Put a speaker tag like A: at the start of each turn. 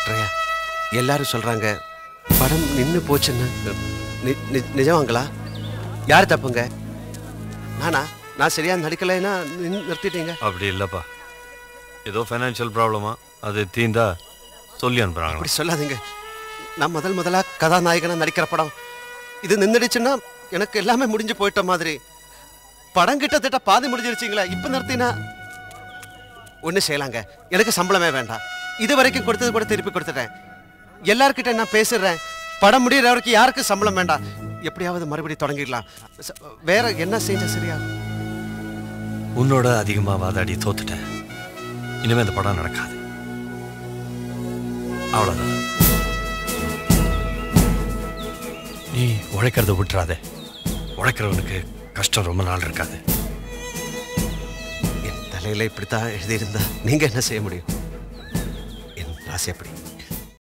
A: டாக்டரையா எல்லாரும் சொல்றாங்க படம் நின்னு போச்சுன்னு நி- நி- நிஜமாங்களா யார் தப்புங்க நானா நான் சரியா நடிக்கலைன்னா நின்னு நிறுத்திட்டீங்க
B: அப்படி இல்லைப்பா ஏதோ ஃபைனான்ஷியல் ப்ராப்ளமா அது தீந்தா சொல்லி அனுப்புகிறாங்க
A: அப்படி சொல்லாதீங்க நான் முதல் முதலா கதாநாயகனா நடிக்கிற படம் இது நின்றுடுச்சுன்னா எனக்கு எல்லாமே முடிஞ்சு போயிட்ட மாதிரி படம் கிட்டத்தட்ட பாதி முடிஞ்சிருச்சிங்களா இப்போ நிறுத்தினா ஒன்று செய்யலாங்க எனக்கு சம்பளமே வேண்டாம் இது வரைக்கும் கொடுத்தது கூட திருப்பி கொடுத்துட்டேன் எல்லார்கிட்ட நான் பேசிடுறேன் படம் முடியிற வரைக்கும் யாருக்கு சம்பளம் வேண்டாம் எப்படியாவது மறுபடியும் தொடங்கிடலாம் ச- வேற என்ன செஞ்சா சரியா
B: உன்னோட அதிகமாக வாதாடி தோத்துட்டேன் இனிமே இந்த படம் நடக்காது அவ்வளோதான் நீ உழைக்கிறத விட்டுறாதே உழைக்கிறவனுக்கு கஷ்டம் ரொம்ப நாள் இருக்காது
A: என் தலையில இப்படித்தான் எழுதியிருந்தா நீங்க என்ன செய்ய முடியும் என் ராசி அப்படி